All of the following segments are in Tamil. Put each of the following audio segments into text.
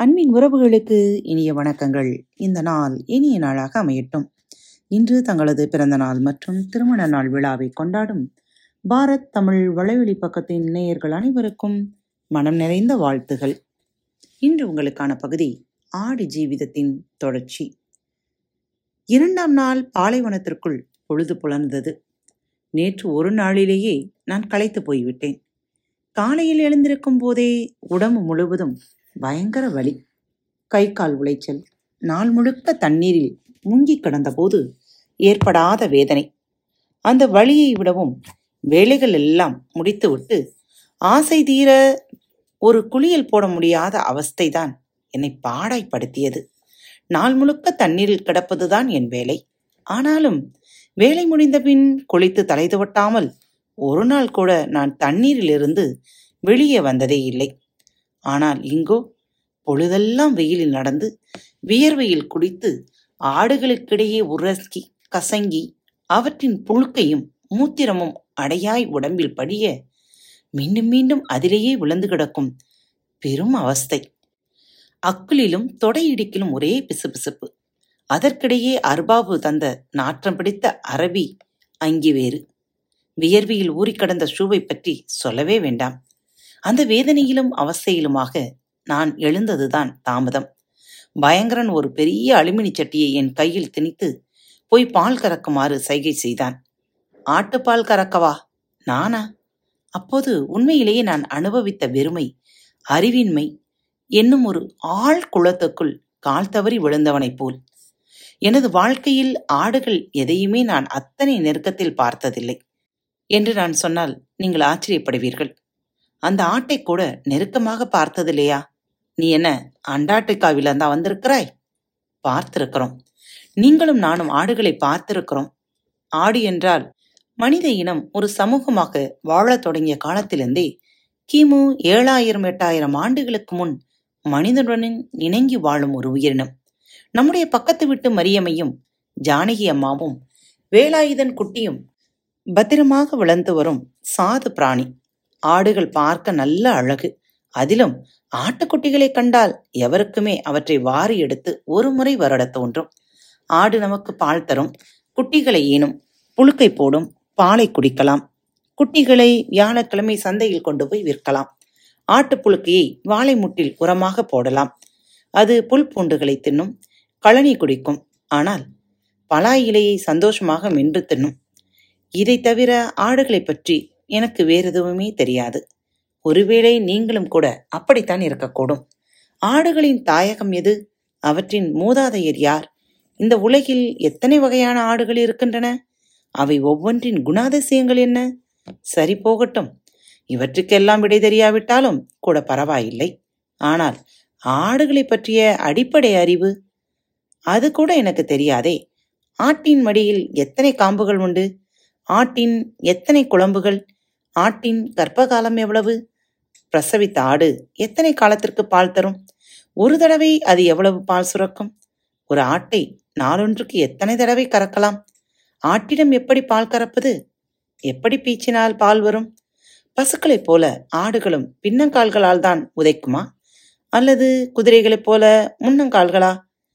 அன்பின் உறவுகளுக்கு இனிய வணக்கங்கள் இந்த நாள் இனிய நாளாக அமையட்டும் இன்று தங்களது பிறந்த நாள் மற்றும் திருமண நாள் விழாவை கொண்டாடும் பாரத் தமிழ் வலைவெளி பக்கத்தின் நேயர்கள் அனைவருக்கும் மனம் நிறைந்த வாழ்த்துகள் இன்று உங்களுக்கான பகுதி ஆடு ஜீவிதத்தின் தொடர்ச்சி இரண்டாம் நாள் பாலைவனத்திற்குள் பொழுது புலர்ந்தது நேற்று ஒரு நாளிலேயே நான் களைத்து போய்விட்டேன் காலையில் எழுந்திருக்கும் போதே உடம்பு முழுவதும் பயங்கர வலி கை கால் உளைச்சல் நாள் முழுக்க தண்ணீரில் முங்கி கிடந்தபோது ஏற்படாத வேதனை அந்த வலியை விடவும் வேலைகள் எல்லாம் முடித்துவிட்டு ஆசை தீர ஒரு குளியல் போட முடியாத அவஸ்தைதான் என்னை பாடாய்ப்படுத்தியது நாள் முழுக்க தண்ணீரில் கிடப்பதுதான் என் வேலை ஆனாலும் வேலை முடிந்த பின் குளித்து தலை துவட்டாமல் ஒரு நாள் கூட நான் தண்ணீரிலிருந்து வெளியே வந்ததே இல்லை ஆனால் இங்கோ பொழுதெல்லாம் வெயிலில் நடந்து வியர்வையில் குடித்து ஆடுகளுக்கிடையே உரசி கசங்கி அவற்றின் புழுக்கையும் மூத்திரமும் அடையாய் உடம்பில் படிய மீண்டும் மீண்டும் அதிலேயே விழுந்து கிடக்கும் பெரும் அவஸ்தை அக்குலிலும் தொடை இடுக்கிலும் ஒரே பிசுபிசுப்பு அதற்கிடையே அர்பாபு தந்த நாற்றம் பிடித்த அரபி அங்கி வேறு வியர்வியில் ஊறிக்கடந்த ஷூவை பற்றி சொல்லவே வேண்டாம் அந்த வேதனையிலும் அவஸ்தையிலுமாக நான் எழுந்ததுதான் தாமதம் பயங்கரன் ஒரு பெரிய அலுமினி சட்டியை என் கையில் திணித்து போய் பால் கறக்குமாறு சைகை செய்தான் ஆட்டுப்பால் கறக்கவா நானா அப்போது உண்மையிலேயே நான் அனுபவித்த வெறுமை அறிவின்மை என்னும் ஒரு ஆழ் குளத்துக்குள் கால் தவறி விழுந்தவனைப் போல் எனது வாழ்க்கையில் ஆடுகள் எதையுமே நான் அத்தனை நெருக்கத்தில் பார்த்ததில்லை என்று நான் சொன்னால் நீங்கள் ஆச்சரியப்படுவீர்கள் அந்த ஆட்டை கூட நெருக்கமாக பார்த்ததில்லையா நீ என்ன அண்டார்டிகாவில தான் வந்திருக்கிறாய் பார்த்திருக்கிறோம் நீங்களும் நானும் ஆடுகளை பார்த்திருக்கிறோம் ஆடு என்றால் மனித இனம் ஒரு சமூகமாக வாழத் தொடங்கிய காலத்திலிருந்தே கிமு ஏழாயிரம் எட்டாயிரம் ஆண்டுகளுக்கு முன் மனிதனுடன் இணங்கி வாழும் ஒரு உயிரினம் நம்முடைய பக்கத்து வீட்டு மரியமையும் ஜானகி அம்மாவும் வேலாயுதன் குட்டியும் பத்திரமாக வளர்ந்து வரும் சாது பிராணி ஆடுகள் பார்க்க நல்ல அழகு அதிலும் ஆட்டுக்குட்டிகளை கண்டால் எவருக்குமே அவற்றை வாரி எடுத்து ஒரு முறை வருடத் தோன்றும் ஆடு நமக்கு பால் தரும் குட்டிகளை ஈனும் புழுக்கை போடும் பாலை குடிக்கலாம் குட்டிகளை வியாழக்கிழமை சந்தையில் கொண்டு போய் விற்கலாம் ஆட்டுப் புழுக்கையை வாழை முட்டில் உரமாக போடலாம் அது புல் பூண்டுகளை தின்னும் கழனி குடிக்கும் ஆனால் பலா இலையை சந்தோஷமாக மென்று தின்னும் இதை தவிர ஆடுகளைப் பற்றி எனக்கு வேறு எதுவுமே தெரியாது ஒருவேளை நீங்களும் கூட அப்படித்தான் இருக்கக்கூடும் ஆடுகளின் தாயகம் எது அவற்றின் மூதாதையர் யார் இந்த உலகில் எத்தனை வகையான ஆடுகள் இருக்கின்றன அவை ஒவ்வொன்றின் குணாதிசயங்கள் என்ன சரி போகட்டும் இவற்றுக்கெல்லாம் விடை தெரியாவிட்டாலும் கூட பரவாயில்லை ஆனால் ஆடுகளை பற்றிய அடிப்படை அறிவு அது கூட எனக்கு தெரியாதே ஆட்டின் மடியில் எத்தனை காம்புகள் உண்டு ஆட்டின் எத்தனை குழம்புகள் ஆட்டின் கர்ப்பகாலம் எவ்வளவு பிரசவித்த ஆடு எத்தனை காலத்திற்கு பால் தரும் ஒரு தடவை அது எவ்வளவு பால் சுரக்கும் ஒரு ஆட்டை நாளொன்றுக்கு எத்தனை தடவை கறக்கலாம் ஆட்டிடம் எப்படி பால் கறப்பது எப்படி பீச்சினால் பால் வரும் பசுக்களைப் போல ஆடுகளும் பின்னங்கால்களால் தான் உதைக்குமா அல்லது குதிரைகளைப் போல முன்னங்கால்களா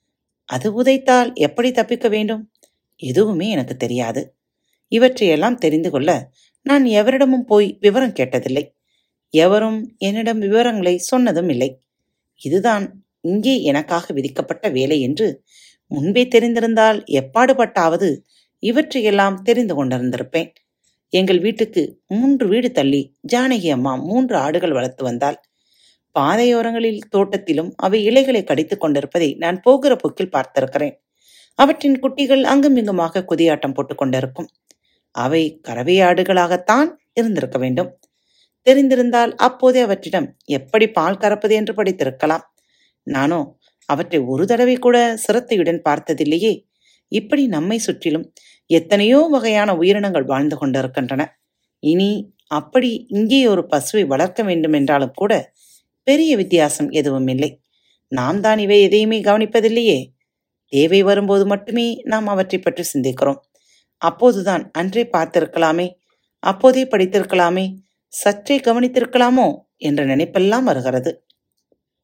அது உதைத்தால் எப்படி தப்பிக்க வேண்டும் எதுவுமே எனக்கு தெரியாது இவற்றையெல்லாம் தெரிந்து கொள்ள நான் எவரிடமும் போய் விவரம் கேட்டதில்லை எவரும் என்னிடம் விவரங்களை சொன்னதும் இல்லை இதுதான் இங்கே எனக்காக விதிக்கப்பட்ட வேலை என்று முன்பே தெரிந்திருந்தால் எப்பாடுபட்டாவது இவற்றையெல்லாம் தெரிந்து கொண்டிருந்திருப்பேன் எங்கள் வீட்டுக்கு மூன்று வீடு தள்ளி ஜானகி அம்மா மூன்று ஆடுகள் வளர்த்து வந்தாள் பாதையோரங்களில் தோட்டத்திலும் அவை இலைகளை கடித்துக் கொண்டிருப்பதை நான் போகிற போக்கில் பார்த்திருக்கிறேன் அவற்றின் குட்டிகள் அங்குமிங்குமாக குதியாட்டம் போட்டுக் கொண்டிருக்கும் அவை கறவை ஆடுகளாகத்தான் இருந்திருக்க வேண்டும் தெரிந்திருந்தால் அப்போதே அவற்றிடம் எப்படி பால் கறப்பது என்று படித்திருக்கலாம் நானோ அவற்றை ஒரு தடவை கூட சிரத்தையுடன் பார்த்ததில்லையே இப்படி நம்மை சுற்றிலும் எத்தனையோ வகையான உயிரினங்கள் வாழ்ந்து கொண்டிருக்கின்றன இனி அப்படி இங்கே ஒரு பசுவை வளர்க்க வேண்டும் என்றாலும் கூட பெரிய வித்தியாசம் எதுவும் இல்லை நாம் தான் இவை எதையுமே கவனிப்பதில்லையே தேவை வரும்போது மட்டுமே நாம் அவற்றை பற்றி சிந்திக்கிறோம் அப்போதுதான் அன்றே பார்த்திருக்கலாமே அப்போதே படித்திருக்கலாமே சற்றே கவனித்திருக்கலாமோ என்ற நினைப்பெல்லாம் வருகிறது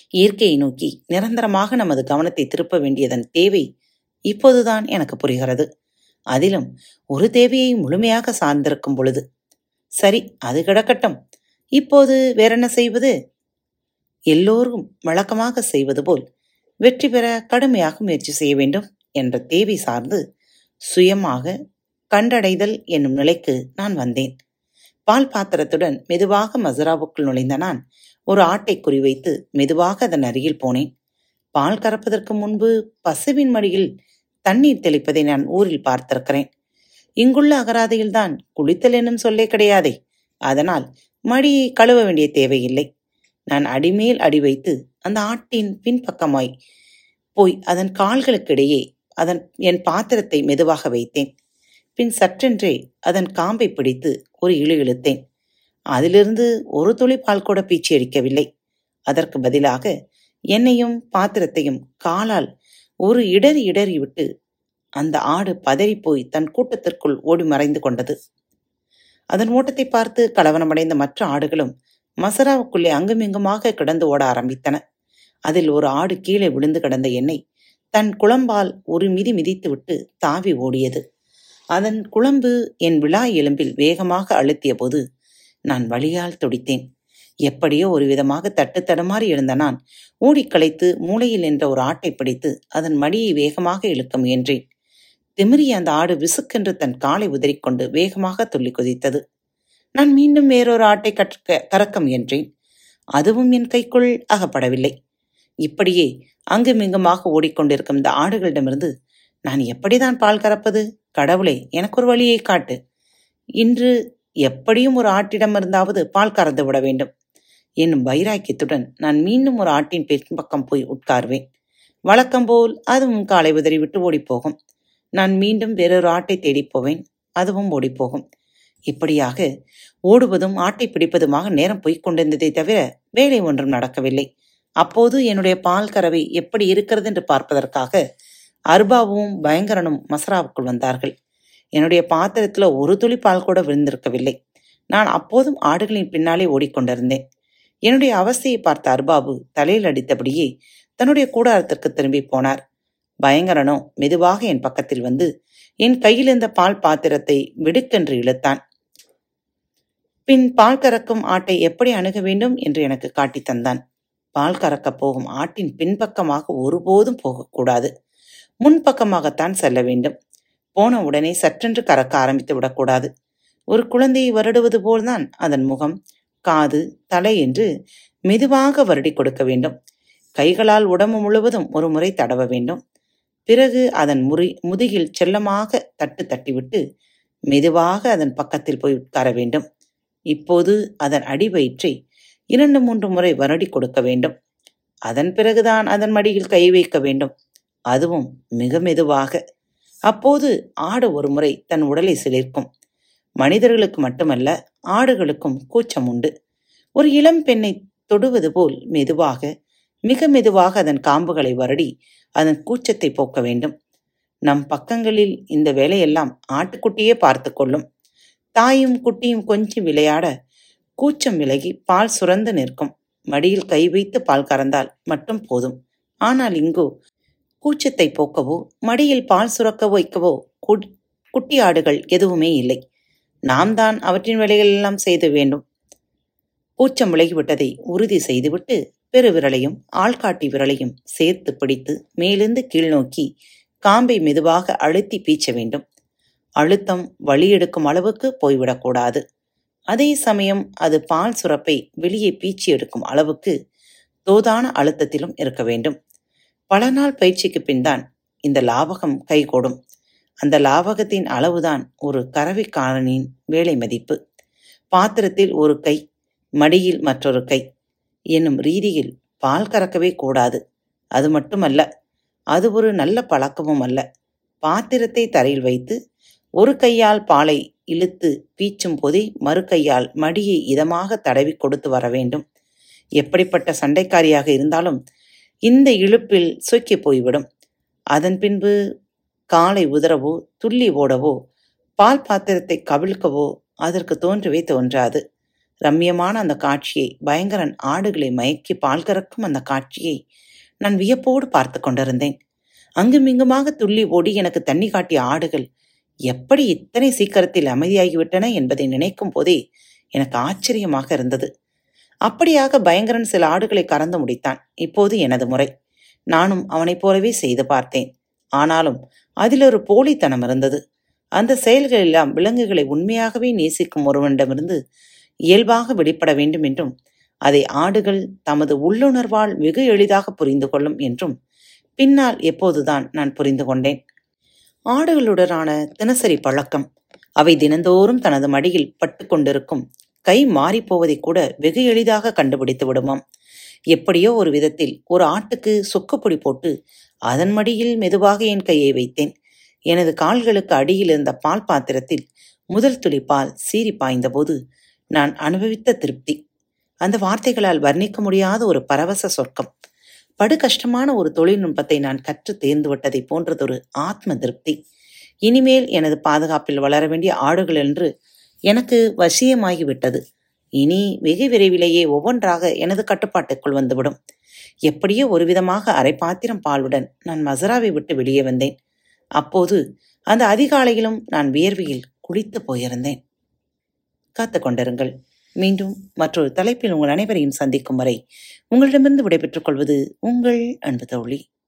இயற்கையை நோக்கி நிரந்தரமாக நமது கவனத்தை திருப்ப வேண்டியதன் தேவை இப்போதுதான் எனக்கு புரிகிறது அதிலும் ஒரு தேவையை முழுமையாக சார்ந்திருக்கும் பொழுது சரி அது கிடக்கட்டும் இப்போது வேறென்ன செய்வது எல்லோரும் வழக்கமாக செய்வது போல் வெற்றி பெற கடுமையாக முயற்சி செய்ய வேண்டும் என்ற தேவை சார்ந்து சுயமாக கண்டடைதல் என்னும் நிலைக்கு நான் வந்தேன் பால் பாத்திரத்துடன் மெதுவாக மசராவுக்குள் நுழைந்த நான் ஒரு ஆட்டை குறிவைத்து மெதுவாக அதன் அருகில் போனேன் பால் கறப்பதற்கு முன்பு பசுவின் மடியில் தண்ணீர் தெளிப்பதை நான் ஊரில் பார்த்திருக்கிறேன் இங்குள்ள அகராதியில்தான் குளித்தல் என்னும் சொல்லே கிடையாதே அதனால் மடியை கழுவ வேண்டிய தேவையில்லை நான் அடிமேல் அடி வைத்து அந்த ஆட்டின் பின்பக்கமாய் போய் அதன் கால்களுக்கிடையே அதன் என் பாத்திரத்தை மெதுவாக வைத்தேன் பின் சற்றென்றே அதன் காம்பை பிடித்து ஒரு இழு இழுத்தேன் அதிலிருந்து ஒரு துளி பால் கூட பீச்சி அடிக்கவில்லை அதற்கு பதிலாக என்னையும் பாத்திரத்தையும் காலால் ஒரு இடறி இடறி விட்டு அந்த ஆடு பதறிப்போய் தன் கூட்டத்திற்குள் ஓடி மறைந்து கொண்டது அதன் ஓட்டத்தை பார்த்து கலவரமடைந்த மற்ற ஆடுகளும் மசராவுக்குள்ளே அங்குமிங்குமாக கிடந்து ஓட ஆரம்பித்தன அதில் ஒரு ஆடு கீழே விழுந்து கிடந்த எண்ணெய் தன் குழம்பால் ஒரு மிதி மிதித்துவிட்டு தாவி ஓடியது அதன் குழம்பு என் விழா எலும்பில் வேகமாக அழுத்திய போது நான் வழியால் துடித்தேன் எப்படியோ ஒரு விதமாக தட்டு தடுமாறி எழுந்த நான் ஓடிக்களைத்து மூளையில் நின்ற ஒரு ஆட்டை பிடித்து அதன் மடியை வேகமாக இழுக்க முயன்றேன் திமிரிய அந்த ஆடு விசுக்கென்று தன் காலை உதறிக்கொண்டு வேகமாக துள்ளி குதித்தது நான் மீண்டும் வேறொரு ஆட்டை கற்க கறக்க முயன்றேன் அதுவும் என் கைக்குள் அகப்படவில்லை இப்படியே அங்குமிங்குமாக ஓடிக்கொண்டிருக்கும் இந்த ஆடுகளிடமிருந்து நான் எப்படிதான் பால் கறப்பது கடவுளே எனக்கு ஒரு வழியை காட்டு இன்று எப்படியும் ஒரு ஆட்டிடம் இருந்தாவது பால் கறந்து விட வேண்டும் என்னும் வைராக்கியத்துடன் நான் மீண்டும் ஒரு ஆட்டின் பின்பக்கம் போய் உட்கார்வேன் வழக்கம்போல் அதுவும் காலை உதறிவிட்டு ஓடிப்போகும் நான் மீண்டும் வேறொரு ஆட்டை தேடிப் போவேன் அதுவும் ஓடிப்போகும் இப்படியாக ஓடுவதும் ஆட்டை பிடிப்பதுமாக நேரம் போய்க் கொண்டிருந்ததை தவிர வேலை ஒன்றும் நடக்கவில்லை அப்போது என்னுடைய பால் கறவை எப்படி இருக்கிறது என்று பார்ப்பதற்காக அர்பாவும் பயங்கரனும் மசராவுக்குள் வந்தார்கள் என்னுடைய பாத்திரத்துல ஒரு துளி பால் கூட விழுந்திருக்கவில்லை நான் அப்போதும் ஆடுகளின் பின்னாலே ஓடிக்கொண்டிருந்தேன் என்னுடைய அவஸ்தையை பார்த்த அர்பாபு தலையில் அடித்தபடியே தன்னுடைய கூடாரத்திற்கு திரும்பி போனார் பயங்கரனோ மெதுவாக என் பக்கத்தில் வந்து என் கையில் இருந்த பால் பாத்திரத்தை விடுக்கென்று இழுத்தான் பின் பால் கறக்கும் ஆட்டை எப்படி அணுக வேண்டும் என்று எனக்கு காட்டித் தந்தான் பால் கறக்கப் போகும் ஆட்டின் பின்பக்கமாக ஒருபோதும் போகக்கூடாது முன்பக்கமாகத்தான் செல்ல வேண்டும் போன உடனே சற்றென்று கறக்க ஆரம்பித்து விடக்கூடாது ஒரு குழந்தையை வருடுவது போல்தான் அதன் முகம் காது தலை என்று மெதுவாக வருடி கொடுக்க வேண்டும் கைகளால் உடம்பு முழுவதும் ஒரு முறை தடவ வேண்டும் பிறகு அதன் முறி முதுகில் செல்லமாக தட்டு தட்டிவிட்டு மெதுவாக அதன் பக்கத்தில் போய் உட்கார வேண்டும் இப்போது அதன் அடி வயிற்றை இரண்டு மூன்று முறை வருடி கொடுக்க வேண்டும் அதன் பிறகுதான் அதன் மடியில் கை வைக்க வேண்டும் அதுவும் மிக மெதுவாக அப்போது ஆடு ஒரு முறை தன் உடலை சிலிர்க்கும் மனிதர்களுக்கு மட்டுமல்ல ஆடுகளுக்கும் கூச்சம் உண்டு ஒரு இளம் பெண்ணை தொடுவது போல் மெதுவாக மிக மெதுவாக அதன் காம்புகளை வருடி அதன் கூச்சத்தை போக்க வேண்டும் நம் பக்கங்களில் இந்த வேலையெல்லாம் ஆட்டுக்குட்டியே பார்த்து கொள்ளும் தாயும் குட்டியும் கொஞ்சம் விளையாட கூச்சம் விலகி பால் சுரந்து நிற்கும் மடியில் கை வைத்து பால் கறந்தால் மட்டும் போதும் ஆனால் இங்கோ கூச்சத்தை போக்கவோ மடியில் பால் சுரக்க வைக்கவோ குட்டி ஆடுகள் எதுவுமே இல்லை நாம் தான் அவற்றின் வேலைகள் எல்லாம் செய்து வேண்டும் கூச்சம் விலகிவிட்டதை உறுதி செய்துவிட்டு பெருவிரலையும் ஆள்காட்டி விரலையும் சேர்த்து பிடித்து மேலிருந்து கீழ்நோக்கி காம்பை மெதுவாக அழுத்தி பீச்ச வேண்டும் அழுத்தம் வழி எடுக்கும் அளவுக்கு போய்விடக்கூடாது அதே சமயம் அது பால் சுரப்பை வெளியே பீச்சி எடுக்கும் அளவுக்கு தோதான அழுத்தத்திலும் இருக்க வேண்டும் பல நாள் பயிற்சிக்கு பின்தான் இந்த லாபகம் கைகூடும் அந்த லாபகத்தின் அளவுதான் ஒரு கறவைக்காரனின் வேலை மதிப்பு பாத்திரத்தில் ஒரு கை மடியில் மற்றொரு கை என்னும் ரீதியில் பால் கறக்கவே கூடாது அது மட்டுமல்ல அது ஒரு நல்ல பழக்கமும் அல்ல பாத்திரத்தை தரையில் வைத்து ஒரு கையால் பாலை இழுத்து பீச்சும் போதே மறு கையால் மடியை இதமாக தடவி கொடுத்து வர வேண்டும் எப்படிப்பட்ட சண்டைக்காரியாக இருந்தாலும் இந்த இழுப்பில் சொக்கி போய்விடும் அதன் பின்பு காலை உதறவோ துள்ளி ஓடவோ பால் பாத்திரத்தை கவிழ்க்கவோ அதற்கு தோன்றவே தோன்றாது ரம்யமான அந்த காட்சியை பயங்கரன் ஆடுகளை மயக்கி பால் கறக்கும் அந்த காட்சியை நான் வியப்போடு பார்த்து கொண்டிருந்தேன் அங்குமிங்குமாக துள்ளி ஓடி எனக்கு தண்ணி காட்டிய ஆடுகள் எப்படி இத்தனை சீக்கிரத்தில் அமைதியாகிவிட்டன என்பதை நினைக்கும் போதே எனக்கு ஆச்சரியமாக இருந்தது அப்படியாக பயங்கரன் சில ஆடுகளை கறந்து முடித்தான் இப்போது எனது முறை நானும் அவனைப் போலவே செய்து பார்த்தேன் ஆனாலும் அதில் ஒரு போலித்தனம் இருந்தது அந்த செயல்கள் எல்லாம் விலங்குகளை உண்மையாகவே நேசிக்கும் ஒருவனிடமிருந்து இயல்பாக வெளிப்பட வேண்டும் என்றும் அதை ஆடுகள் தமது உள்ளுணர்வால் வெகு எளிதாக புரிந்து கொள்ளும் என்றும் பின்னால் எப்போதுதான் நான் புரிந்து கொண்டேன் ஆடுகளுடனான தினசரி பழக்கம் அவை தினந்தோறும் தனது மடியில் பட்டு கொண்டிருக்கும் கை மாறிப்போவதை கூட வெகு எளிதாக கண்டுபிடித்து விடுமாம் எப்படியோ ஒரு விதத்தில் ஒரு ஆட்டுக்கு சொக்குப்பொடி போட்டு அதன் மடியில் மெதுவாக என் கையை வைத்தேன் எனது கால்களுக்கு அடியில் இருந்த பால் பாத்திரத்தில் முதல் துளி பால் சீறி பாய்ந்தபோது நான் அனுபவித்த திருப்தி அந்த வார்த்தைகளால் வர்ணிக்க முடியாத ஒரு பரவச சொர்க்கம் படு கஷ்டமான ஒரு தொழில்நுட்பத்தை நான் கற்று தேர்ந்து விட்டதை போன்றதொரு ஆத்ம திருப்தி இனிமேல் எனது பாதுகாப்பில் வளர வேண்டிய ஆடுகள் என்று எனக்கு வசியமாகிவிட்டது இனி வெகு விரைவிலேயே ஒவ்வொன்றாக எனது கட்டுப்பாட்டுக்குள் வந்துவிடும் எப்படியோ ஒரு விதமாக அரை பாத்திரம் பாலுடன் நான் மசராவை விட்டு வெளியே வந்தேன் அப்போது அந்த அதிகாலையிலும் நான் வியர்வையில் குளித்து போயிருந்தேன் காத்து கொண்டிருங்கள் மீண்டும் மற்றொரு தலைப்பில் உங்கள் அனைவரையும் சந்திக்கும் வரை உங்களிடமிருந்து விடைபெற்றுக் கொள்வது உங்கள் அன்பு தோழி